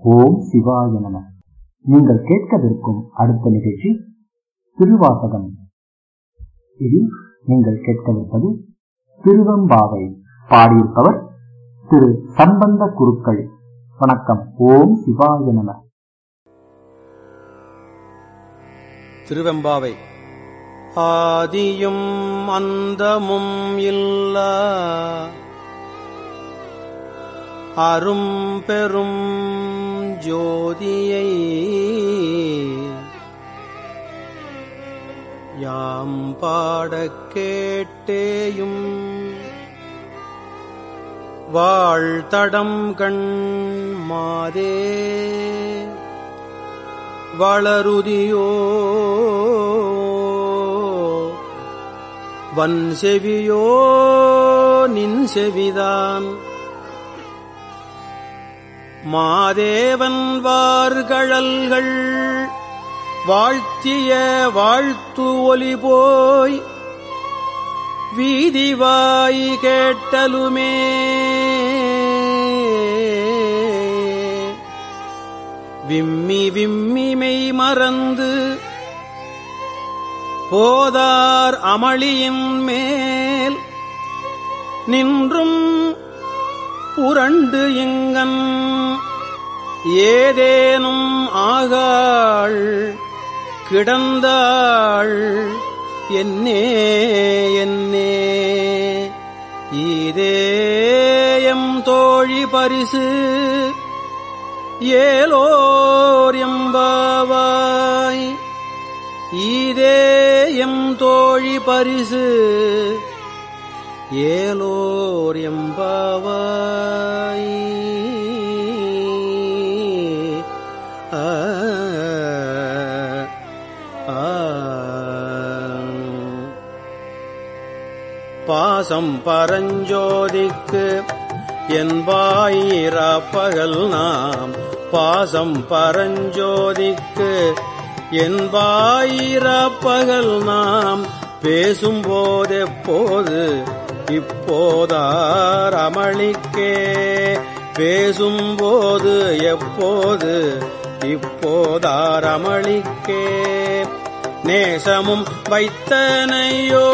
ஓம் சிவாய நம நீங்கள் கேட்கவிருக்கும் அடுத்த நிகழ்ச்சி திருவாசகம் இதில் நீங்கள் கேட்கவிருப்பது திருவம்பாவை பாடியிருப்பவர் திரு சம்பந்த குருக்கள் வணக்கம் ஓம் சிவாய நம திருவெம்பாவை ஆதியும் அந்தமும் இல்லா அரும் பெரும் ஜோதியை யாம் பாடக் கேட்டேயும் வாழ்த்தடம் கண் மாதே வளருதியோ வன் செவியோ நின் செவிதான் மாதேவன் வார்கழல்கள் வாழ்த்திய வாழ்த்து ஒலி போய் வீதிவாய் கேட்டலுமே விம்மி விம்மி மெய் மறந்து போதார் அமளியின் மேல் நின்றும் புரண்டு இங்கன் ஏதேனும் ஆகாள் கிடந்தாள் என்னே என்னே இதேயம் தோழி பரிசு ஏலோர் எம்பாவாய் ஈதேயம் தோழி பரிசு ஏலோர் எம்பாவாய் ஆ, ஆ. பாசம் பரஞ்சோதிக்கு என்பாயிரப்பகல் நாம் பாசம் பரஞ்சோதிக்கு என்பாயிரப்பகல் நாம் பேசும்போதெப்போது இப்போதார் அமளிக்கே பேசும்போது எப்போது இப்போதார் அமளிக்கே நேசமும் வைத்தனையோ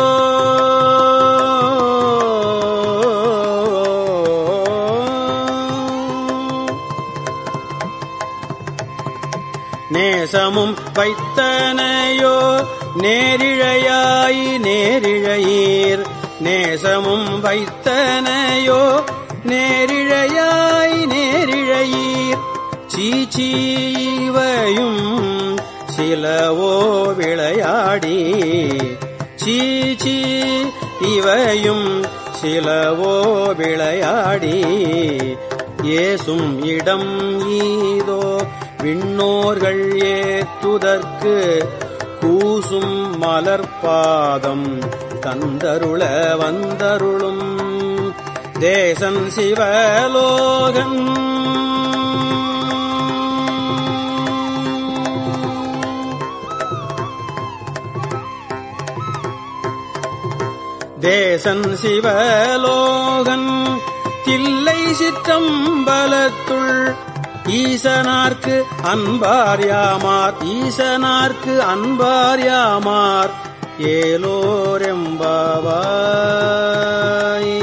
நேசமும் வைத்தனையோ நேரிழையாய் நேரிழையீர் நேசமும் வைத்தனையோ நேரிழையாய் நேரிழையீர் சீச்சீவையும் சிலவோ விளையாடி சீச்சி இவையும் சிலவோ விளையாடி ஏசும் இடம் ஈதோ விண்ணோர்கள் ஏத்துதற்கு கூசும் மலர்பாதம் தந்தருள வந்தருளும் தேசன் சிவலோகன் தேசன் சிவலோகன் தில்லை சிற்றம்பலத்துள் ஈசனார்க்கு அன்பார் யாமார் ஈசனார்க்கு அன்பார் யாமார் ஏலோரெம்பாவாய்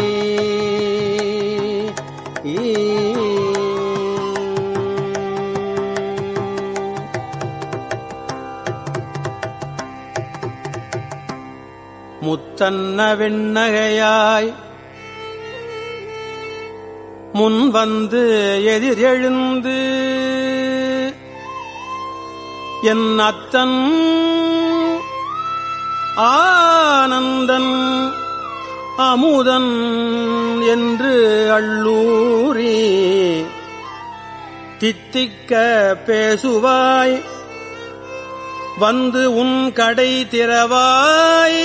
முத்தன்ன வெண்ணகையாய் முன் வந்து எதிர் எழுந்து என் அத்தன் ஆனந்தன் அமுதன் என்று அள்ளூரி தித்திக்க பேசுவாய் வந்து உன் கடை திறவாய்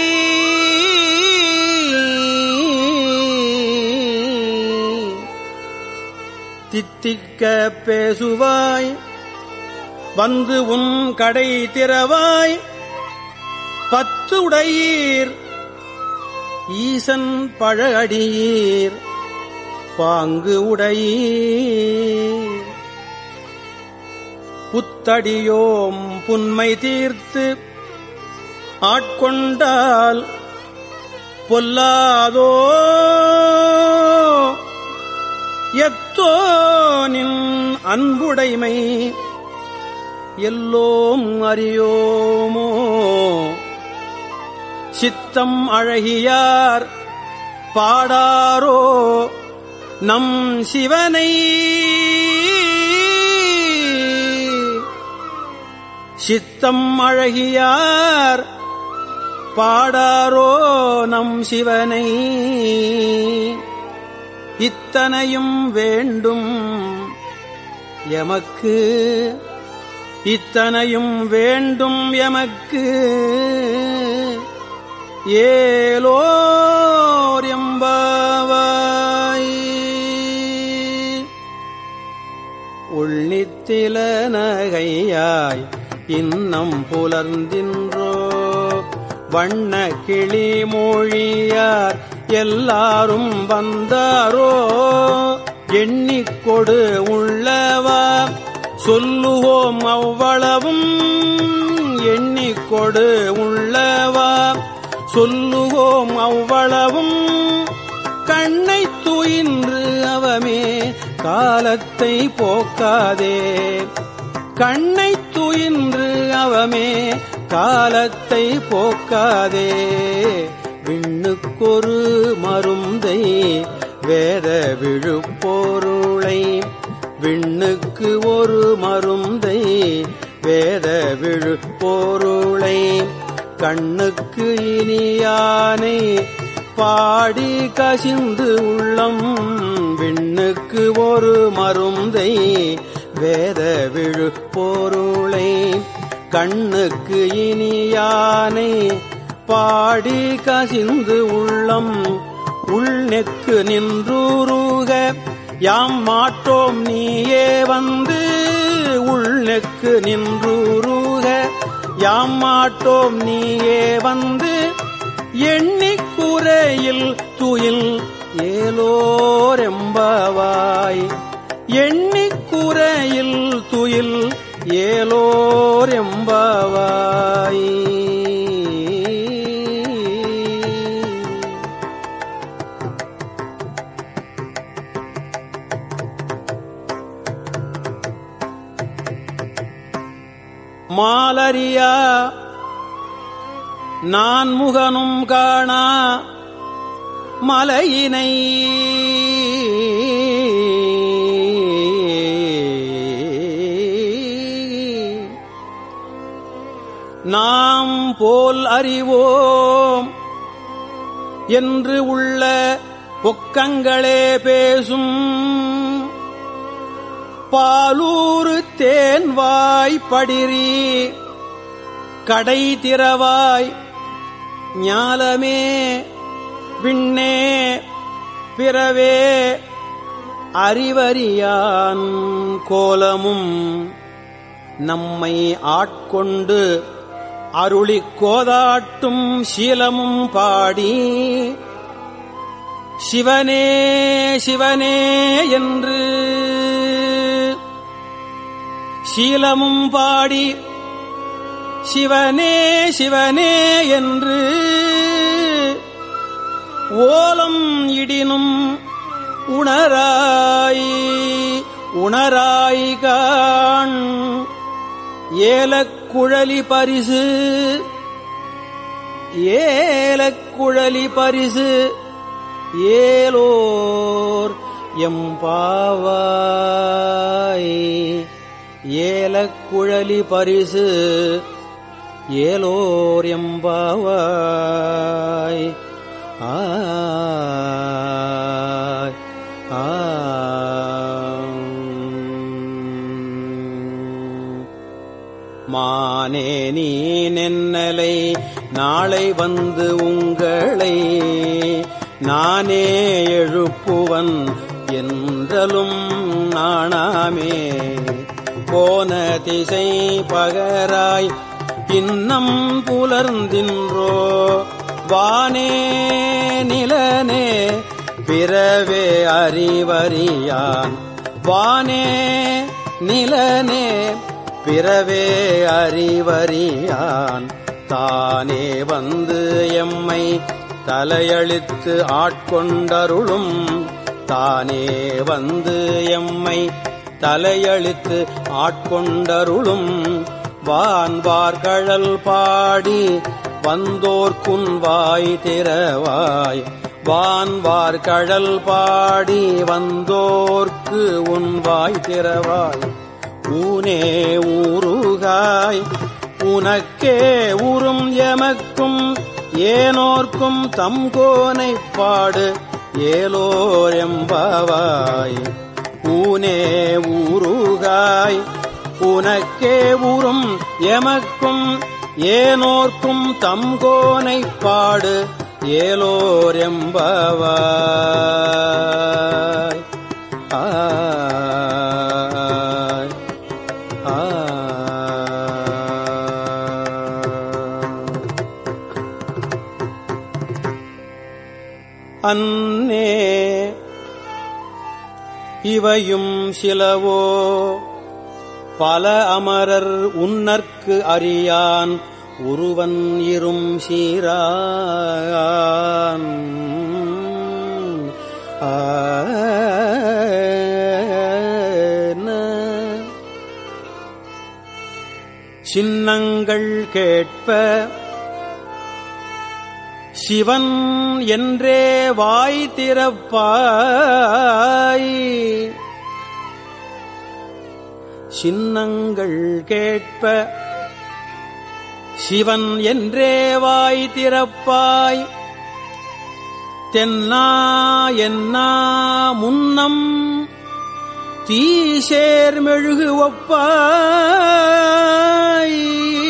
தித்திக்க பேசுவாய் வந்து உன் கடை திறவாய் பத்து உடையீர் ஈசன் பழ அடியீர் பாங்கு உடையீர் புத்தடியோம் புன்மை தீர்த்து ஆட்கொண்டால் பொல்லாதோ எத்தோ நின் அன்புடைமை எல்லோம் அறியோமோ சித்தம் அழகியார் பாடாரோ நம் சிவனை சித்தம் அழகியார் பாடாரோ நம் சிவனை இத்தனையும் வேண்டும் எமக்கு இத்தனையும் வேண்டும் எமக்கு ஏலோர் எம்பாவாய் உள்ளித்தில நகையாய் இன்னம் புலர்ந்தின்றோ வண்ண கிளி மொழியார் எல்லாரும் வந்தாரோ எண்ணிக்கொடு உள்ளவா சொல்லுவோம் அவ்வளவும் எண்ணிக்கொடு உள்ளவா சொல்லுவோம் அவ்வளவும் கண்ணை துயின்று அவமே காலத்தை போக்காதே கண்ணை துயின்று அவமே காலத்தை போக்காதே விண்ணுக்கொரு மருந்தை வேத விழுப்பொருளை விண்ணுக்கு ஒரு மருந்தை வேத விழுப்பொருளை கண்ணுக்கு இனியானை பாடி கசிந்து உள்ளம் விண்ணுக்கு ஒரு மருந்தை வேத விழு பொருளை கண்ணுக்கு இனியானை பாடி கசிந்து உள்ளம் உள்நெக்கு நின்றூருக யாம் மாட்டோம் நீயே வந்து உள்நெக்கு நின்றூருக யாம் மாட்டோம் நீயே வந்து எண்ணிக்குறையில் துயில் ஏலோரெம்பவாய் எண்ணிக்குறையில் துயில் ஏலோரெம்பவாய் மாலரியா நான் முகனும் காணா மலையினை நாம் போல் அறிவோம் என்று உள்ள பொக்கங்களே பேசும் பாலூரு தேன்வாய் படிரி கடை திறவாய் ஞாலமே விண்ணே பிறவே அறிவறியான் கோலமும் நம்மை ஆட்கொண்டு அருளிக் கோதாட்டும் சீலமும் பாடி சிவனே சிவனே என்று சீலமும் பாடி சிவனே சிவனே என்று ஓலம் இடினும் உணராய் உணராய் காண் ஏலக்குழலி பரிசு ஏலக்குழலி பரிசு ஏலோர் எம்பாவாய் ஏலக்குழலி பரிசு ஏலோர் எம்பாவாய் ஆய் ஆம். மானே நீ நென்னலை நாளை வந்து உங்களை நானே எழுப்புவன் என்றலும் நாணாமே போன திசை பகராய் இன்னம் புலர்ந்தின்றோ வானே நிலனே பிறவே அறிவறியான் வானே நிலனே பிறவே அறிவறியான் தானே வந்து எம்மை தலையளித்து ஆட்கொண்டருளும் தானே வந்து எம்மை தலையளித்து ஆட்கொண்டருளும் வான்வார்கழல் பாடி வந்தோர்க்குன் வாய் திறவாய் வான்வார்கழல் பாடி வந்தோர்க்கு உன் வாய் திறவாய் ஊனே ஊருகாய் உனக்கே உறும் எமக்கும் ஏனோர்க்கும் தம் கோனை பாடு ஏலோர் எம்பவாய் ஊனே ஊருகாய் உனக்கே உறும் எமக்கும் ஏனோர்க்கும் தம் கோனை பாடு ஏலோர் எம்பவாய் ஆய் ஆய் அன்னே இவையும் சிலவோ பல அமரர் உன்னற்கு அறியான் ஒருவன் இரும் சீரான் ஆன. சின்னங்கள் கேட்ப சிவன் என்றே வாய் திறப்பாய் சின்னங்கள் கேட்ப சிவன் என்றே வாய் திறப்பாய் தென்னா என்னா முன்னம் தீசேர் மெழுகு ஒப்பாய்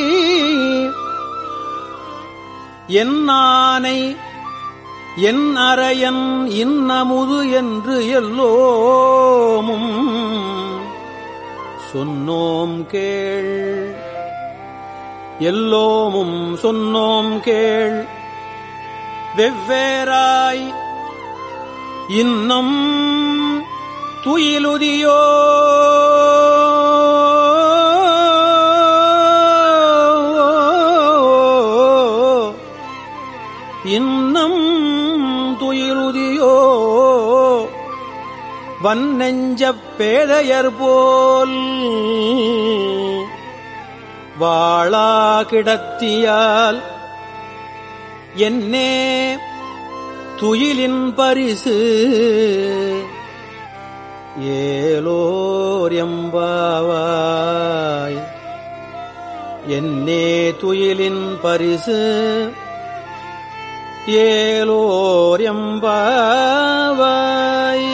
என் ஆனை என் அரையன் இன்னமுது என்று எல்லோமும் சொன்னோம் கேள் எல்லோமும் சொன்னோம் கேள் வெவ்வேறாய் இன்னும் துயிலுதியோ இன்னும் துயிலுதியோ வன்னெஞ்சப் பேதையர் போல் வாழா கிடத்தியால் என்னே துயிலின் பரிசு ஏலோர் எம்பாவாய் என்னே துயிலின் பரிசு ஏலோர் எம்பாவாய்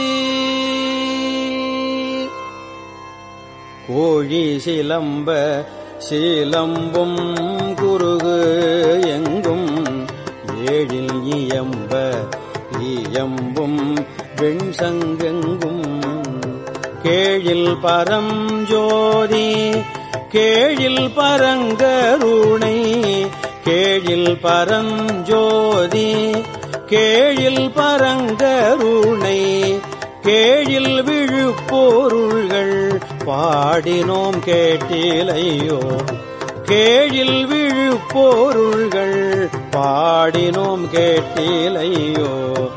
கோழி சிலம்ப சீலம்பும் குறுகு எங்கும் ஏழில் இயம்ப இயம்பும் வெண்சங்கெங்கும் கேழில் பரஞ்சோதி கேழில் பரங்கருணை கேழில் பரஞ்சோதி கேழில் பரங்கருணை கேழில் விழுப்பொருள்கள் பாடினோம் கேட்டிலையோ கேழில் விழுப்பொருள்கள் பாடினோம் கேட்டிலையோ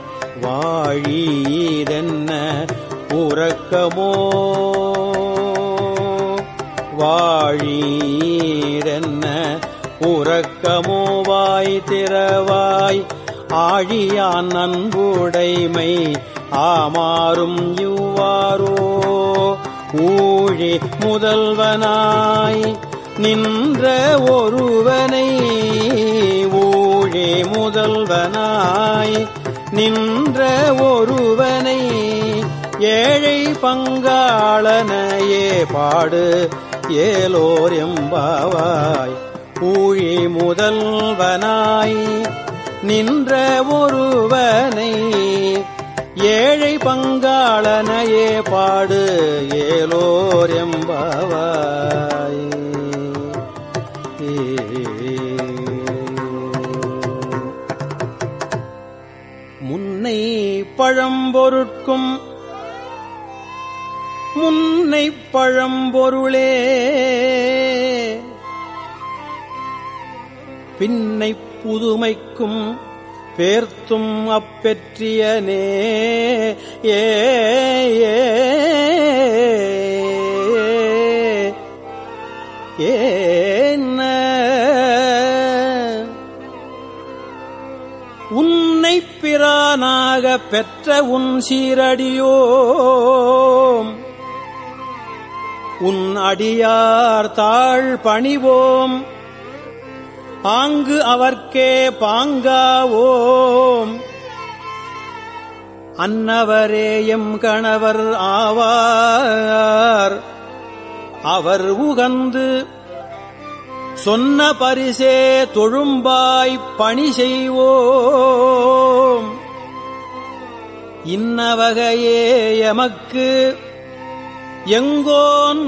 வாழீரென்ன உறக்கமோ வாழீரென்ன உறக்கமோ வாய் திறவாய் ஆழியான் அன்புடைமை ஆமாறும் இவ்வாறோ ஊழி முதல்வனாய் நின்ற ஒருவனை ஊழி முதல்வனாய் நின்ற ஒருவனை ஏழை பங்காளனையே பாடு ஏலோர் எம்பாவாய் ஊழி முதல்வனாய் நின்ற ஒருவனை ஏழை பங்காளனையே பாடு ஏலோர் எம்பாவாய் முன்னை பழம்பொருட்கும் முன்னை பழம்பொருளே பின்னை புதுமைக்கும் பேர்த்தும் அப்பெற்றியனே ஏ ஏ, ஏன்ன உன்னை பிரானாக பெற்ற உன் சீரடியோம் உன் அடியார் தாழ் பணிவோம் ஆங்கு அவர்க்கே பாங்காவோம் அன்னவரே எம் கணவர் ஆவார் அவர் உகந்து சொன்ன பரிசே தொழும்பாய் பணி செய்வோம் இன்னவகையே எமக்கு எங்கோன்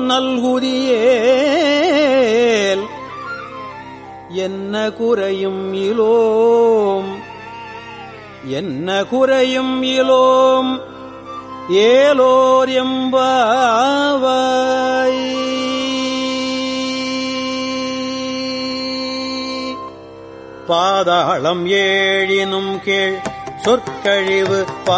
நல்குதியேல் என்ன குறையும் இலோம் என்ன குறையும் இலோம் ஏலோர் எம்பாவாய் பாதாளம் ஏழினும் கீழ் சொற்கழிவு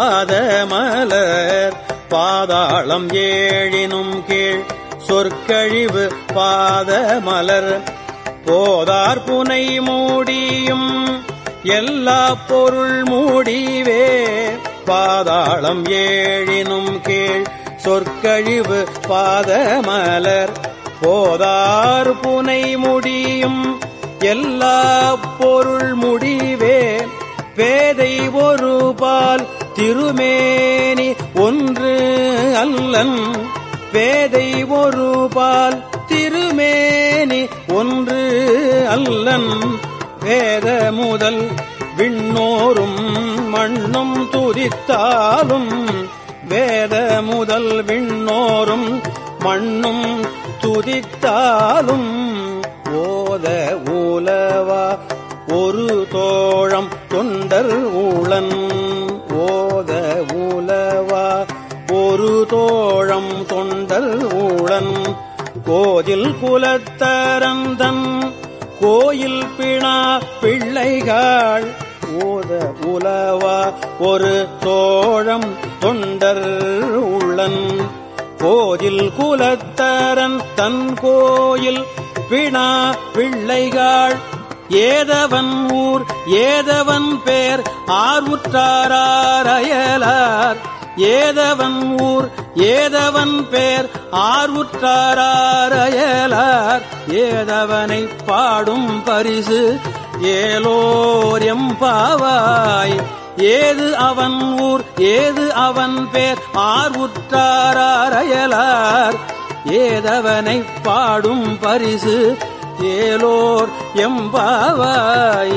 பாதமலர் பாதாளம் ஏழினும் கீழ் சொற்கழிவு பாதமலர் போதார் புனை மூடியும் எல்லா பொருள் மூடிவே பாதாளம் ஏழினும் கீழ் சொற்கழிவு பாதமலர் போதார் புனை முடியும் எல்லா பொருள் முடிவே பேதை ஒரு பால் திருமேனி ஒன்று அல்லன் பேதை ஒரு பால் திருமேனி ஒன்று அல்லன் வேத முதல் விண்ணோரும் மண்ணும் துதித்தாலும் வேத முதல் விண்ணோரும் மண்ணும் துதித்தாலும் ஓத ஊலவா ஒரு தோழம் தொண்டர் ஊழன் ஓத ஊலவா ஒரு தோழம் தொண்டர் ஊழன் கோதில் குலத்தரந்தன் கோயில் பிணா பிள்ளைகள் ஓத உலவா ஒரு தோழம் தொண்டர் உள்ளன் கோயில் குலத்தரன் தன் கோயில் பிணா பிள்ளைகள் ஏதவன் ஊர் ஏதவன் பேர் ஆர்வுற்றாரார் அயலார் ஏதவன் ஊர் ஏதவன் பேர் ஆர்வுற்றாரார் அயலார் ஏதவனை பாடும் பரிசு ஏலோர் எம்பாவாய் ஏது அவன் ஊர் ஏது அவன் பேர் ஆர்வுற்றாரார் அயலார் ஏதவனை பாடும் பரிசு ஏலோர் எம்பாவாய்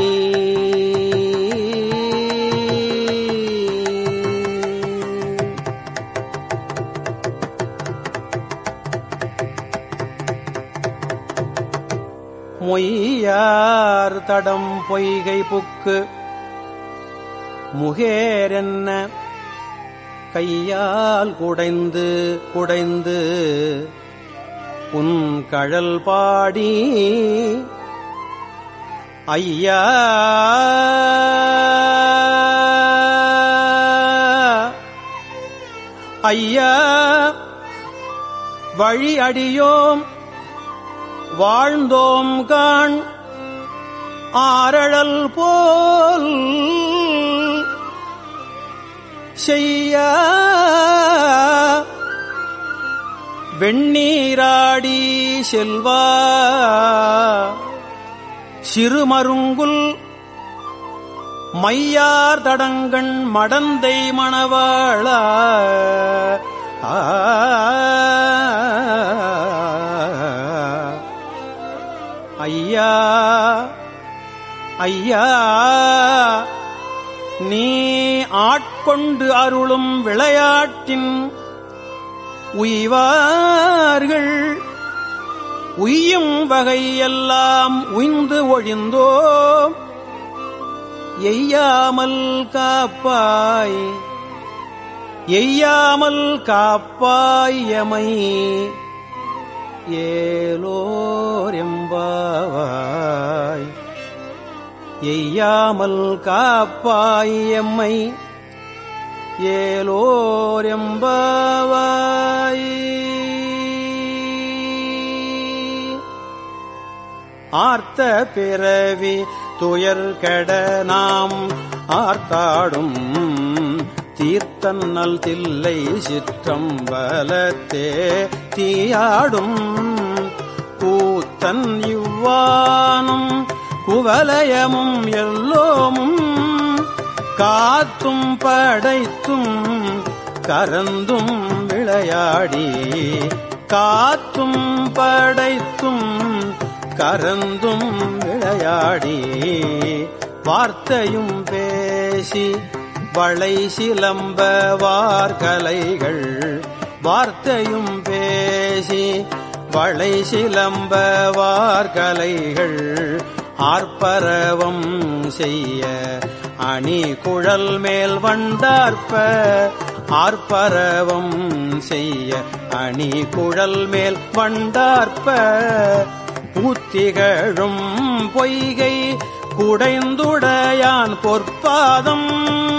மொய்யார் தடம் பொய்கை புக்கு முகேரென்ன கையால் குடைந்து குடைந்து உன் கழல் பாடி ஐயா ஐயா வழி அடியோம் வாழ்ந்தோம் காண் ஆரழல் போல் செய்ய வெண்ணீராடி செல்வா சிறுமருங்குல் மையார் தடங்கண் மடந்தை மணவாளா ஆ ஐயா ஐயா நீ ஆட்கொண்டு அருளும் விளையாட்டின் உய்வார்கள் உய்யும் வகையெல்லாம் உய்ந்து ஒழிந்தோம் எய்யாமல் காப்பாய் எய்யாமல் காப்பாய் எமை ஏலோரெம்பாவாய் எய்யாமல் காப்பாய் எம்மை ஏலோரெம்பாவாய் ஆர்த்த பிறவி துயர் கெட நாம் ஆர்த்தாடும் தீர்த்தன்னல் தில்லை சிற்றம்பலத்தே தீயாடும் கூத்தன் இவ்வானும் குவலயமும் எல்லோமும் காத்தும் படைத்தும் கரந்தும் விளையாடி காத்தும் படைத்தும் கரந்தும் விளையாடி வார்த்தையும் பேசி வளை சிலம்ப வார்கலைகள் வார்த்தையும் பேசி வளை சிலம்ப வார்கலைகள் ஆர்ப்பரவம் செய்ய அணி குழல் மேல் வண்டார்ப்ப ஆர்ப்பரவம் செய்ய அணி குழல் மேல் வண்டார்ப்ப பூத்திகழும் பொய்கை குடைந்துடையான் பொற்பாதம்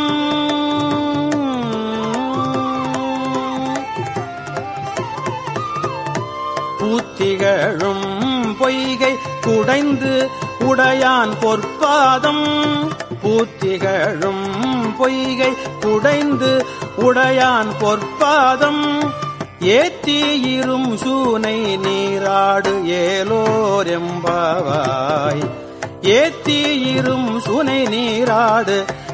பூத்திகழும் பொய்கை குடைந்து உடையான் பொற்பாதம் பூத்திகழும் பொய்கை குடைந்து உடையான் பொற்பாதம் ஏத்தியிரும் சூனை நீராடு ஏலோரெம்பாவாய் ஏத்தியிரும் சுனை நீராடு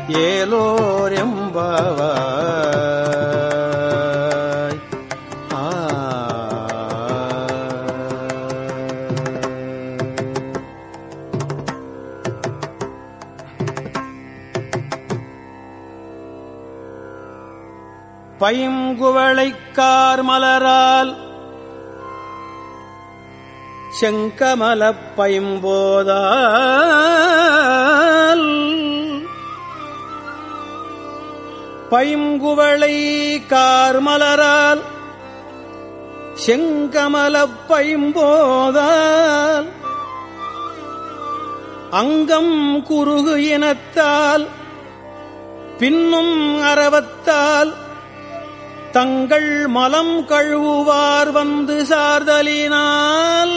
ஏலோரெம்பாவாய் ஆ பைங்குவளைக்கார் மலரால் செங்கமலப் பைம்போதால் பைங்குவளை கார்மலரால் செங்கமலப் பைம்போதால் அங்கம் குறுகு இனத்தால் பின்னும் அறவத்தால் தங்கள் மலம் கழுவுவார் வந்து சார்தலினால்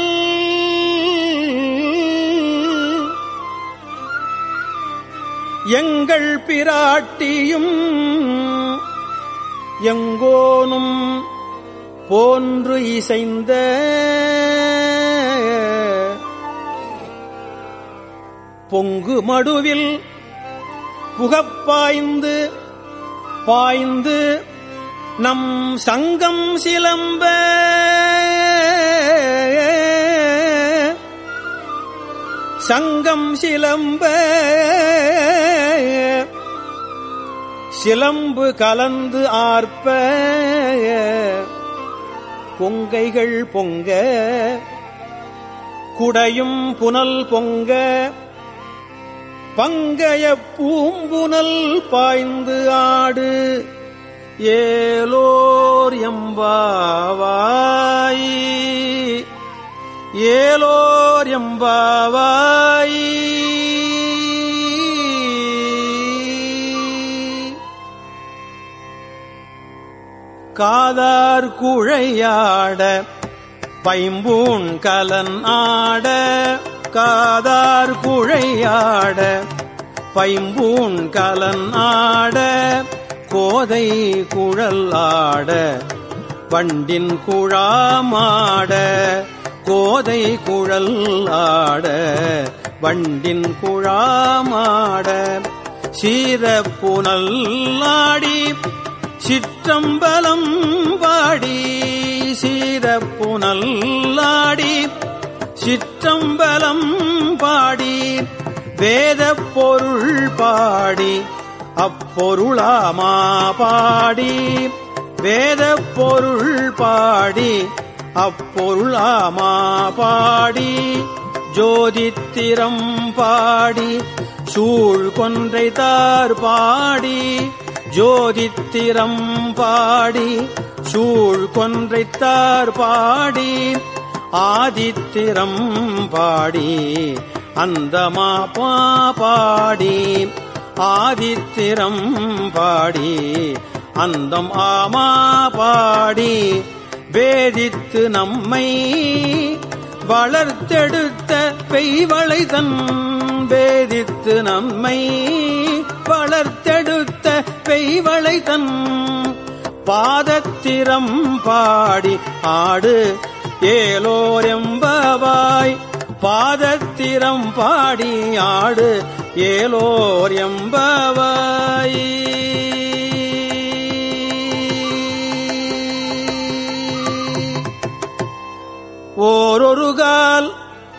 எங்கள் பிராட்டியும் எங்கோனும் போன்று இசைந்த பொங்கு மடுவில் புகப்பாய்ந்து பாய்ந்து நம் சங்கம் சிலம்ப சங்கம் சிலம்ப சிலம்பு கலந்து ஆர்ப்ப பொங்கைகள் பொங்க குடையும் புனல் பொங்க பங்கைய பூம்புனல் பாய்ந்து ஆடு ஏலோர் எம்பாவாய் ஏலோர் எம்பாவாய் காதார் குழையாட பைம்பூன் கலன் ஆட காதார் குழையாட பைம்பூன் கலன் ஆட கோதை குழல் ஆட வண்டின் குழாமாட கோதை குழல் ஆட வண்டின் குழாமாட சீரப்புனல் ஆடி சிற்றம்பலம் பாடி சீரப்புனல் ஆடி சிற்றம்பலம் பாடி வேத பொருள் பாடி அப்பொருளாமா பாடி வேத பொருள் பாடி அப்பொருளாமா பாடி ஜோதித்திரம் பாடி சூழ் கொன்றை தார் பாடி ஜோதித்திரம் பாடி சூழ் கொன்றைத்தார் பாடி ஆதித்திரம் பாடி அந்தமா பாடி ஆதித்திரம் பாடி அந்தம் ஆமா பாடி வேதித்து நம்மை வளர்த்தெடுத்த பெய்வளை தன் வேதித்து நம்மை வளர்த்தெடுத்த பெய்வளை தன் பாதத்திரம் பாடி ஆடு ஏலோரெம்பவாய் பாதத்திரம் பாடி ஆடு ஏலோர் எம்பவாய் ஓரொரு கால்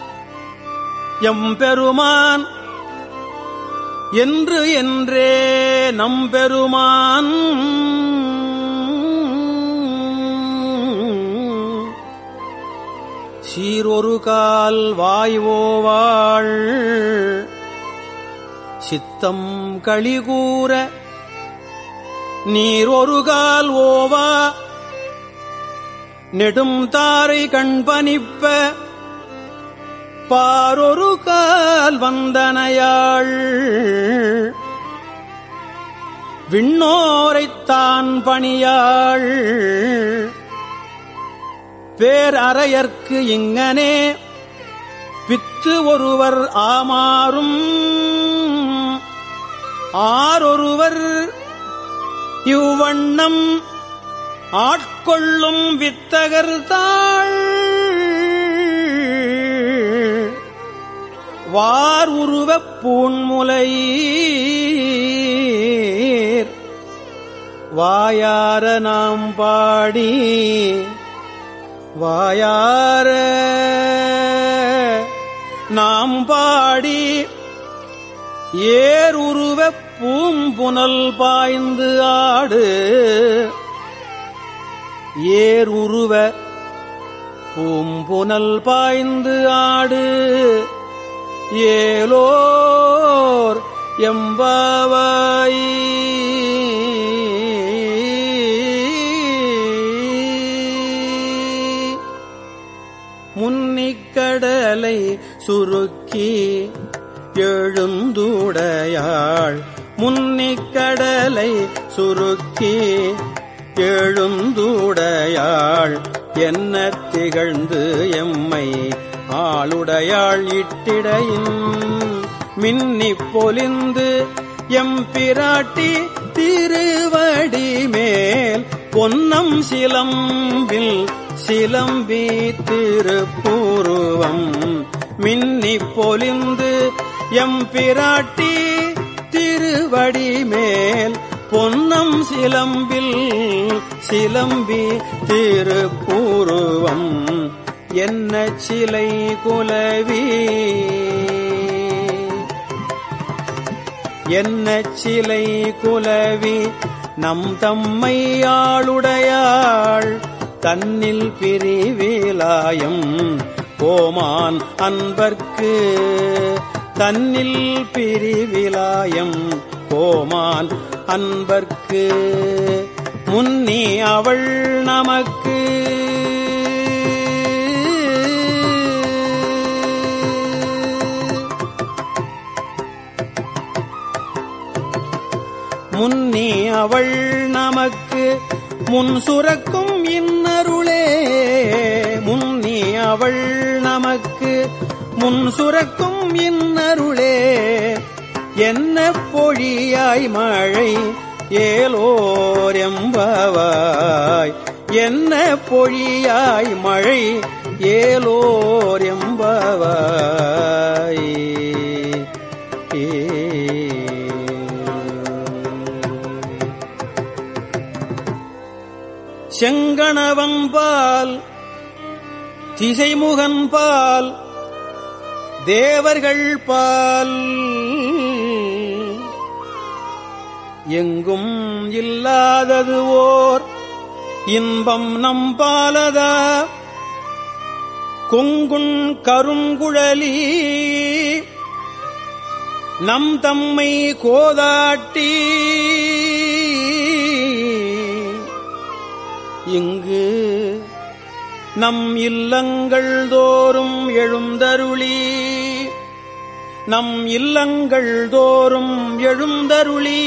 எம்பெருமான் என்று என்றே நம்பெருமான் சீரொரு கால் வாய்வோவாள் சித்தம் களிகூற நீரொரு கால் ஓவா நெடும் தாரை கண்பனிப்ப பாரொரு கால் வந்தனையாள் விண்ணோரைத்தான் பணியாள் பேரறையர்க்கு இங்கனே பித்து ஒருவர் ஆமாறும் ஆரொருவர் இவ்வண்ணம் ஆட்கொள்ளும் வித்தகர் தாள் வார் உருவப் பூன்முலையீர் வாயார நாம் பாடி வாயார நாம் பாடி ஏருருவப் பூம்புனல் பாய்ந்து ஆடு ஏருருவ பூம்புனல் பாய்ந்து ஆடு ஏலோர் எம்பாவாய் முன்னிக்கடலை சுருக்கி எழுந்துடையாள் முன்னிக்கடலை சுருக்கி எழுந்துடையாள் என்ன திகழ்ந்து எம்மை ஆளுடையாள் இட்டிடையின் மின்னி பொலிந்து எம்பிராட்டி திருவடி மேல் பொன்னம் சிலம்பில் சிலம்பி திருப்புருவம் மின்னி பொலிந்து எம்பிராட்டி திருவடி மேல் பொன்னம் சிலம்பில் சிலம்பி திருப்புருவம் என்ன சிலை குலவி என்ன சிலை குலவி நம் தம்மை ஆளுடையாள் தன்னில் பிரிவிலாயம் கோமான் அன்பர்க்கு தன்னில் பிரிவிலாயம் கோமான் அன்பர்க்கு முன்னி அவள் நமக்கு முன்னி அவள் நமக்கு முன் சுரக்கும் இன்னருளே முன்னி அவள் நமக்கு முன் சுரக்கும் இன்னருளே என்ன பொழியாய் மழை ஏலோர் எம்பவாய் என்ன பொழியாய் மழை ஏலோர் எம்பவாய் செங்கணவன்பால் திசைமுகன்பால் தேவர்கள் பால் எங்கும் இல்லாதது ஓர் இன்பம் நம்பாலதா கொங்குண் கருங்குழலி நம் தம்மை கோதாட்டி இங்கு நம் இல்லங்கள் தோறும் எழுந்தருளி நம் இல்லங்கள் தோறும் எழுந்தருளி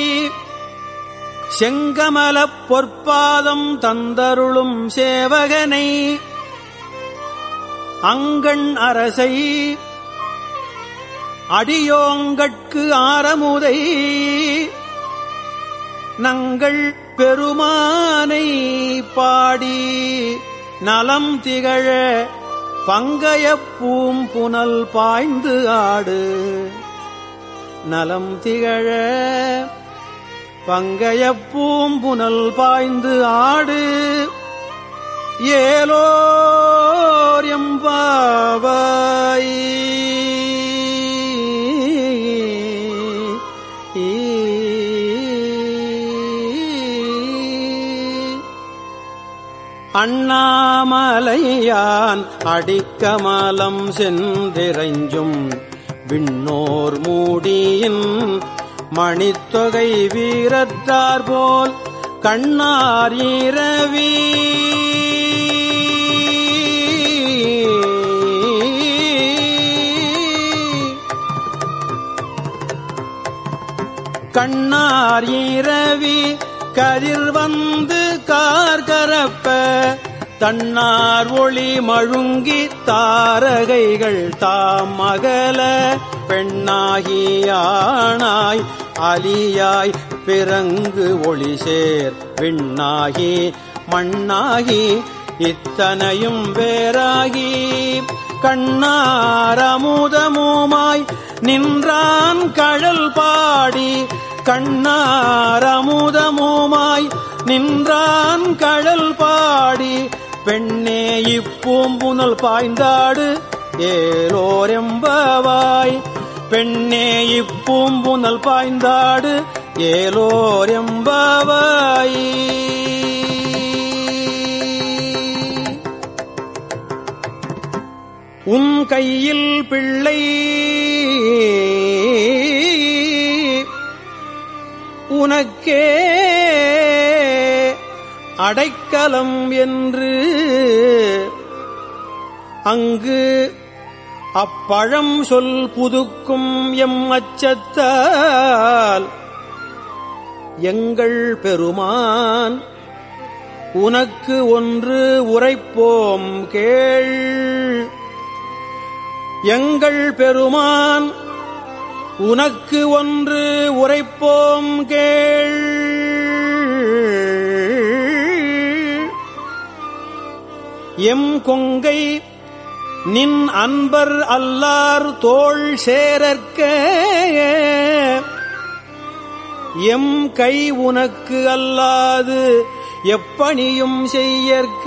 செங்கமலப் பொற்பாதம் தந்தருளும் சேவகனை அங்கண் அரசை அடியோங்கட்கு ஆரமுதை நங்கள் பெருமானை பாடி நலம் திகழ பங்கயப் பூம்புனல் பாய்ந்து ஆடு நலம் திகழ பங்கயப் பூம்புனல் பாய்ந்து ஆடு ஏலோர் எம்பாவாய் அண்ணாமலையான் அடிக்கமலம் சென்றிறைஞ்சும் விண்ணோர் மூடியின் மணித்தொகை வீரத்தார் போல் கண்ணார் இரவி கண்ணார் இரவி கதிர் வந்து கார்கரப்ப தன்னார் ஒளி மழுங்கி தாரகைகள் தாம் அகல பெண்ணாகியானாய் அலியாய் பிறங்கு ஒளி சேர் விண்ணாகி மண்ணாகி இத்தனையும் வேறாகி கண்ணாரமுதமுமாய் நின்றான் கழல் பாடி கண்ணாரமுதமுமாய் நின்றான் கழல் பாடி பெண்ணே இப்பூம்புனல் பாய்ந்தாடு ஏலோரெம்பவாய் பெண்ணே இப்பூம்புனல் பாய்ந்தாடு ஏலோரெம்பவாய் உன் கையில் பிள்ளை உனக்கே அடைக்கலம் என்று அங்கு அப்பழம் சொல் புதுக்கும் எம் அச்சத்தால் எங்கள் பெருமான் உனக்கு ஒன்று உரைப்போம் கேள் எங்கள் பெருமான் உனக்கு ஒன்று உரைப்போம் கேள் எம் கொங்கை நின் அன்பர் அல்லார் தோள் சேரற்க எம் கை உனக்கு அல்லாது எப்பணியும் செய்யற்க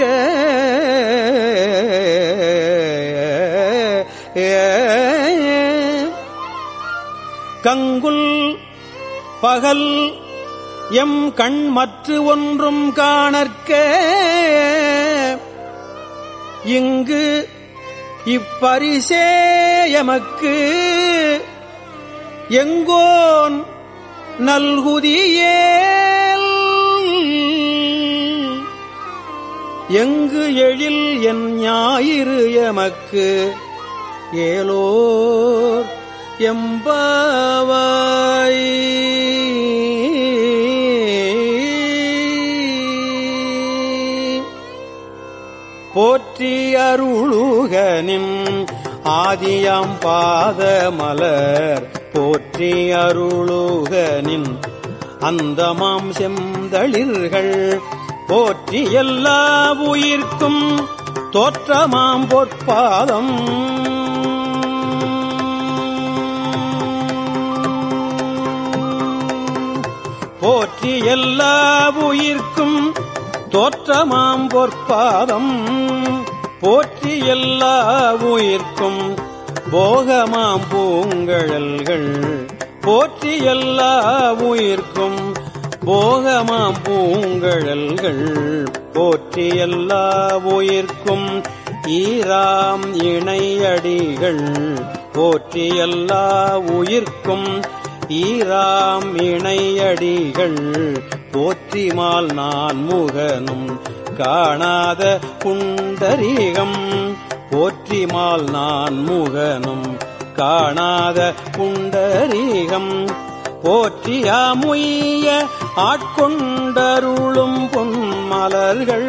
கங்குல் பகல் எம் கண் மற்று ஒன்றும் காணற்க இங்கு இப்பரிசே எமக்கு எங்கோன் நல்குதியேல் எங்கு எழில் என் ஞாயிறு எமக்கு ஏலோர் எம்பாவாய் போற்றி அருளுகனின் ஆதியாம் பாத மலர் போற்றி அருளுகனின் அந்தமாம் செந்தளிர்கள் போற்றி எல்லா உயிர்க்கும் தோற்றமாம் பொற்பாதம் போற்றி எல்லா உயிர்க்கும் தோற்றமாம் பொற்பாதம் போற்றி எல்லா உயிர்க்கும் போகமாம் பூங்கழல்கள் போற்றி எல்லா உயிர்க்கும் போகமாம் பூங்கழல்கள் போற்றி எல்லா உயிர்க்கும் ஈராம் இணையடிகள் போற்றி எல்லா உயிர்க்கும் ஈராம் இணையடிகள் போற்றிமால் நான் முகனும் காணாத புண்டரீகம் போற்றிமால் நான் முகனும் காணாத புண்டரீகம் போற்றியாமுய்ய ஆட்கொண்டருளும் பொன்மலர்கள்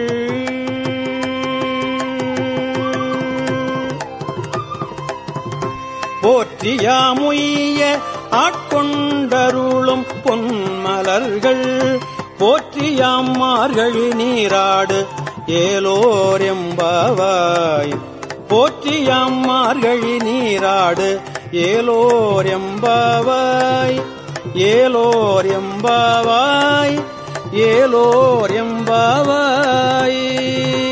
போற்றியாமுய்ய ஆட்கொண்டருளும் பொன்மலர்கள் போற்றியாம் மார்கழி நீராடு ஏலோர் எம்பாவாய் போற்றியாம் மார்கழி நீராடு ஏலோர் எம்பாவாய் ஏலோர் எம்பாவாய் ஏலோர் எம்பாவாய்